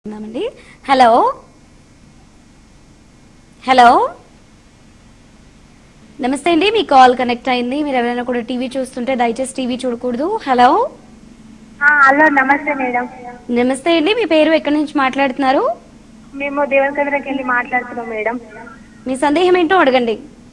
ఉందామండి hello hello నమస్తే అండి మీ call connect అయింది మీరు ఎవరైనా కూడా టీవీ చూస్తుంటే దయచేసి టీవీ చూడకూడదు హలో ఆ, హలో నమస్తే మేడం నమస్తే అండి మీ పేరు ఎక్కడి నుంచి మాట్లాడుతున్నారు మేము దేవరకద్రకి వెళ్ళి మాట్లాడుతున్నాం మేడం మీ సందేహం ఏంటో అడగండి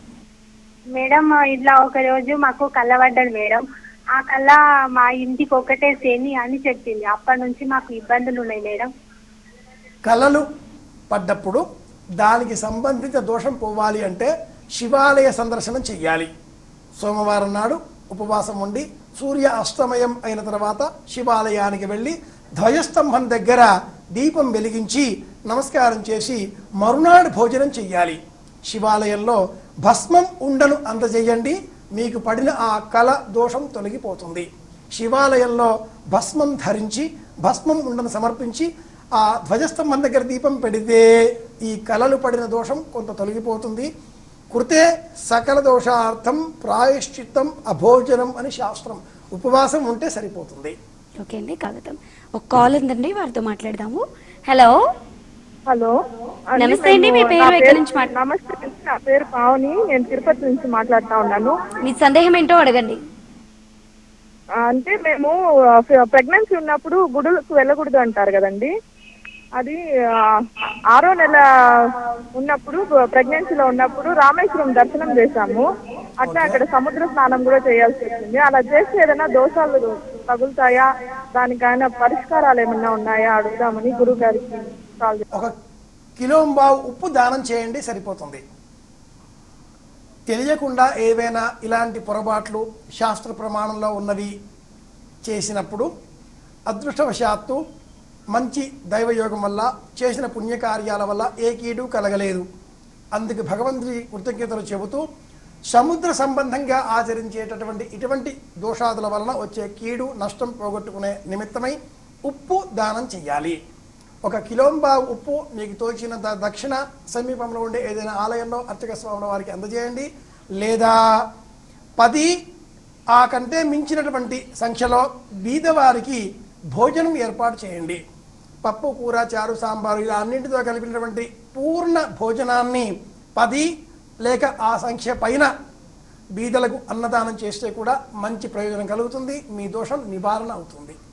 మేడం ఇట్లా ఒక రోజు మాకు కళ్ళ పడ్డది మేడం ఆ కళ్ళ మా ఇంటికి ఒకటే శని అని చెప్పింది అప్పటి నుంచి మాకు ఇబ్బందులు ఉన్నాయి మేడం కళలు పడ్డప్పుడు దానికి సంబంధిత దోషం పోవాలి అంటే శివాలయ సందర్శనం చెయ్యాలి సోమవారం నాడు ఉపవాసం ఉండి సూర్య అస్తమయం అయిన తర్వాత శివాలయానికి వెళ్ళి ధ్వజస్తంభం దగ్గర దీపం వెలిగించి నమస్కారం చేసి మరునాడు భోజనం చెయ్యాలి శివాలయంలో భస్మం ఉండను అందజేయండి మీకు పడిన ఆ కళ దోషం తొలగిపోతుంది శివాలయంలో భస్మం ధరించి భస్మం ఉండను సమర్పించి ఆ ధ్వజస్తంభం దగ్గర దీపం పెడితే ఈ కళలు పడిన దోషం కొంత తొలగిపోతుంది కృతే సకల దోషార్థం ప్రాయశ్చిత్తం అభోజనం అని శాస్త్రం ఉపవాసం ఉంటే సరిపోతుంది ఓకే అండి కాగతం ఒక కాల్ ఉందండి వారితో మాట్లాడదాము హలో హలో నమస్తే అండి, మీ మేము- పేరు నా ఎక్కడి నుంచి మాట్లా- నమస్తే అండి, నా పేరు పావని నేను తిరుపతి నుంచి మాట్లాడుతా ఉన్నాను మీ సందేహం ఏంటో అడగండి ఆ, అంటే మేము ప్రెగ్నెన్సీ ఉన్నప్పుడు గుడులకు వెళ్ళకూడదు అంటారు కదండి అది ఆ, ఆరో నెల ఉన్నప్పుడు ప్రెగ్నెన్సీలో ఉన్నప్పుడు రామేశ్వరం దర్శనం చేశాము అట్లా అక్కడ సముద్ర స్నానం కూడా చేయాల్సి వచ్చింది అలా చేస్తే ఏదైనా దోషాలు తగులుతాయా దానికైనా పరిష్కారాలు ఏమన్నా ఉన్నాయా అడుగుదామని గురువు గారికి కాల్ చేశాను. ఒక కిలోంబావు ఉప్పు దానం చేయండి సరిపోతుంది తెలియకుండా ఏవైనా ఇలాంటి పొరపాట్లు శాస్త్ర ప్రమాణంలో ఉన్నవి చేసినప్పుడు అదృష్టవశాత్తు మంచి దైవయోగం వల్ల చేసిన పుణ్యకార్యాల వల్ల ఏ కీడు కలగలేదు అందుకు భగవంతుడి కృతజ్ఞతలు చెబుతూ సముద్ర సంబంధంగా ఆచరించేటటువంటి ఇటువంటి దోషాదుల వలన వచ్చే కీడు నష్టం పోగొట్టుకునే నిమిత్తమై ఉప్పు దానం చెయ్యాలి ఒక కిలోంబా ఉప్పు మీకు తోచిన ద- దక్షిణ సమీపంలో ఉండే ఏదైనా ఆలయంలో అర్చక స్వాముల వారికి అందజేయండి లేదా పది ఆ కంటే మించినటువంటి సంఖ్యలో బీదవారికి భోజనం ఏర్పాటు చేయండి పప్పు కూర చారు సాంబారు ఇలా అన్నింటితో కలిపినటువంటి పూర్ణ భోజనాన్ని పది లేక ఆ సంఖ్య పైన బీదలకు అన్నదానం చేస్తే కూడా మంచి ప్రయోజనం కలుగుతుంది మీ దోషం నివారణ అవుతుంది